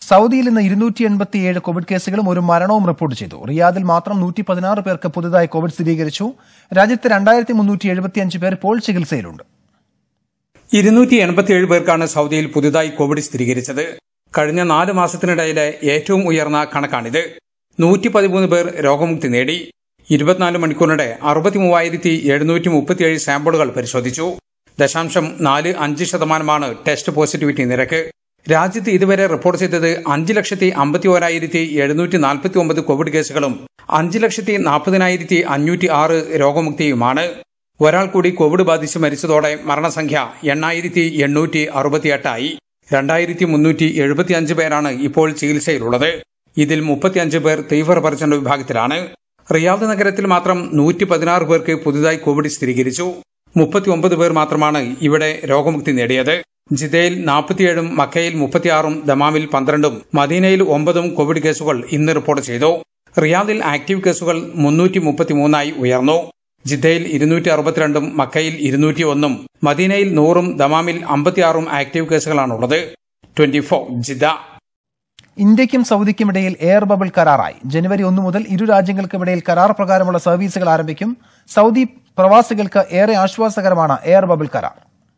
സൗദിയിൽ ഇന്ന് ഇരുന്നൂറ്റി എൺപത്തിയേഴ് കോവിഡ് കേസുകളും ഒരു മരണവും റിപ്പോർട്ട് ചെയ്തു റിയാദിൽ മാത്രം നൂറ്റി പതിനാറ് പേർക്ക് പുതുതായി കോവിഡ് സ്ഥിരീകരിച്ചു രാജ്യത്ത് രണ്ടായിരത്തി മുന്നൂറ്റി എഴുപത്തിയഞ്ച് പേർ ഇപ്പോൾ ചികിത്സയിലുണ്ട് ഇരുന്നൂറ്റി എൺപത്തിയേഴ് പേർക്കാണ് സൗദിയിൽ പുതുതായി കോവിഡ് സ്ഥിരീകരിച്ചത് കഴിഞ്ഞ നാല് മാസത്തിനിടയിലെ ഏറ്റവും ഉയർന്ന കണക്കാണിത് നൂറ്റി പതിമൂന്ന് പേർ രോഗമുക്തി നേടി ഇരുപത്തിനാല് മണിക്കൂറിനിടെ അറുപത്തി മൂവായിരത്തി എഴുന്നൂറ്റി മുപ്പത്തിയേഴ് സാമ്പിളുകൾ പരിശോധിച്ചു ദശാംശം നാല് അഞ്ച് ശതമാനമാണ് ടെസ്റ്റ് പോസിറ്റിവിറ്റി നിരക്ക് രാജ്യത്ത് ഇതുവരെ റിപ്പോർട്ട് ചെയ്തത് അഞ്ച് ലക്ഷത്തി അമ്പത്തി ഓരായിരത്തി എഴുന്നൂറ്റി നാൽപ്പത്തി ഒമ്പത് കോവിഡ് കേസുകളും അഞ്ച് ലക്ഷത്തി നാൽപ്പതിനായിരത്തി അഞ്ഞൂറ്റി ആറ് രോഗമുക്തിയുമാണ് ഒരാൾ കൂടി കോവിഡ് ബാധിച്ച് മരിച്ചതോടെ മരണസംഖ്യ എണ്ണായിരത്തി എണ്ണൂറ്റി അറുപത്തിയെട്ടായി രണ്ടായിരത്തി മുന്നൂറ്റി എഴുപത്തിയഞ്ച് പേരാണ് ഇപ്പോൾ ചികിത്സയിലുള്ളത് ഇതിൽ മുപ്പത്തിയഞ്ച് പേർ തീവ്രപരിചരണ വിഭാഗത്തിലാണ് റിയാദ് നഗരത്തിൽ മാത്രം നൂറ്റി പതിനാറ് പേർക്ക് പുതുതായി കോവിഡ് സ്ഥിരീകരിച്ചു മുപ്പത്തിയൊമ്പത് പേർ മാത്രമാണ് ഇവിടെ രോഗമുക്തി നേടിയത് ജിദയിൽ നാൽപ്പത്തിയേഴും മക്കയിൽ മുപ്പത്തിയാറും ദമാമിൽ പന്ത്രണ്ടും മദീനയിൽ ഒമ്പതും കോവിഡ് കേസുകൾ ഇന്ന് റിപ്പോർട്ട് ചെയ്തു റിയാദിൽ ആക്റ്റീവ് കേസുകൾ മുന്നൂറ്റി മുപ്പത്തിമൂന്നായി ഉയർന്നു ജിദ്ദയിൽ ഇരുന്നൂറ്റി അറുപത്തിരണ്ടും മക്കയിൽ ഇരുന്നൂറ്റി ഒന്നും മദീനയിൽ നൂറും ദമാമിൽ അമ്പത്തിയാറും ആക്റ്റീവ് കേസുകളാണുള്ളത് ട്വന്റി ഫോർ ജിദ്ദ ഇന്ത്യയ്ക്കും സൗദിക്കുമിടയിൽ എയർ ബബിൾ കരാറായി ജനുവരി ഒന്ന് മുതൽ ഇരു രാജ്യങ്ങൾക്കുമിടയിൽ കരാർ പ്രകാരമുള്ള സർവീസുകൾ ആരംഭിക്കും സൗദി പ്രവാസികൾക്ക് ഏറെ ആശ്വാസകരമാണ് എയർ ബബിൾ കരാർ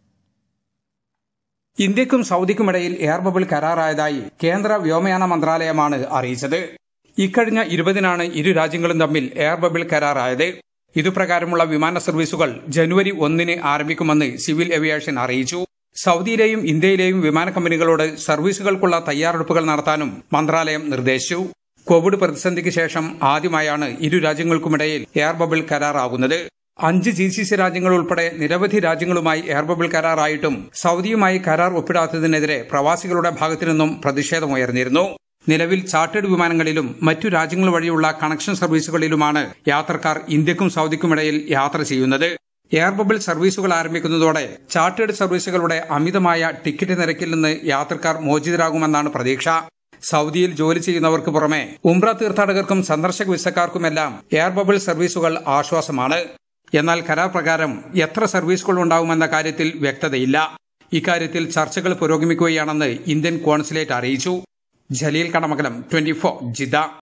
ഇന്ത്യക്കും സൗദിക്കുമിടയിൽ എയർ ബബിൾ കരാറായതായി കേന്ദ്ര വ്യോമയാന മന്ത്രാലയമാണ് അറിയിച്ചത് ഇക്കഴിഞ്ഞ ഇരുപതിനാണ് ഇരു രാജ്യങ്ങളും തമ്മിൽ എയർ ബബിൾ കരാറായത് ഇതുപ്രകാരമുള്ള വിമാന സർവീസുകൾ ജനുവരി ഒന്നിന് ആരംഭിക്കുമെന്ന് സിവിൽ ഏവിയേഷൻ അറിയിച്ചു സൗദിയിലെയും ഇന്ത്യയിലെയും വിമാന കമ്പനികളോട് സർവീസുകൾക്കുള്ള തയ്യാറെടുപ്പുകൾ നടത്താനും മന്ത്രാലയം നിർദ്ദേശിച്ചു കോവിഡ് പ്രതിസന്ധിക്ക് ശേഷം ആദ്യമായാണ് ഇരു രാജ്യങ്ങൾക്കുമിടയിൽ എയർ ബബിൾ കരാറാകുന്നത് അഞ്ച് ജി സി സി രാജ്യങ്ങൾ ഉൾപ്പെടെ നിരവധി രാജ്യങ്ങളുമായി എയർ ബബിൾ കരാറായിട്ടും സൗദിയുമായി കരാർ ഒപ്പിടാത്തതിനെതിരെ പ്രവാസികളുടെ ഭാഗത്തു നിന്നും പ്രതിഷേധമുയർന്നിരുന്നു നിലവിൽ ചാർട്ടേഡ് വിമാനങ്ങളിലും മറ്റു രാജ്യങ്ങൾ വഴിയുള്ള കണക്ഷൻ സർവീസുകളിലുമാണ് യാത്രക്കാർ ഇന്ത്യക്കും സൗദിക്കുമിടയിൽ യാത്ര ചെയ്യുന്നത് എയർ ബബിൾ സർവീസുകൾ ആരംഭിക്കുന്നതോടെ ചാർട്ടേഡ് സർവീസുകളുടെ അമിതമായ ടിക്കറ്റ് നിരക്കിൽ നിന്ന് യാത്രക്കാർ മോചിതരാകുമെന്നാണ് പ്രതീക്ഷ സൗദിയിൽ ജോലി ചെയ്യുന്നവർക്ക് പുറമെ ഉംറ തീർത്ഥാടകർക്കും സന്ദർശക വിസക്കാർക്കുമെല്ലാം എയർ ബബിൾ സർവീസുകൾ ആശ്വാസമാണ് എന്നാൽ കരാർ പ്രകാരം എത്ര സർവീസുകൾ ഉണ്ടാകുമെന്ന കാര്യത്തിൽ വ്യക്തതയില്ല ഇക്കാര്യത്തിൽ ചർച്ചകൾ പുരോഗമിക്കുകയാണെന്ന് ഇന്ത്യൻ കോൺസുലേറ്റ് അറിയിച്ചു Jaleel Kadamakalam twenty four Jeddah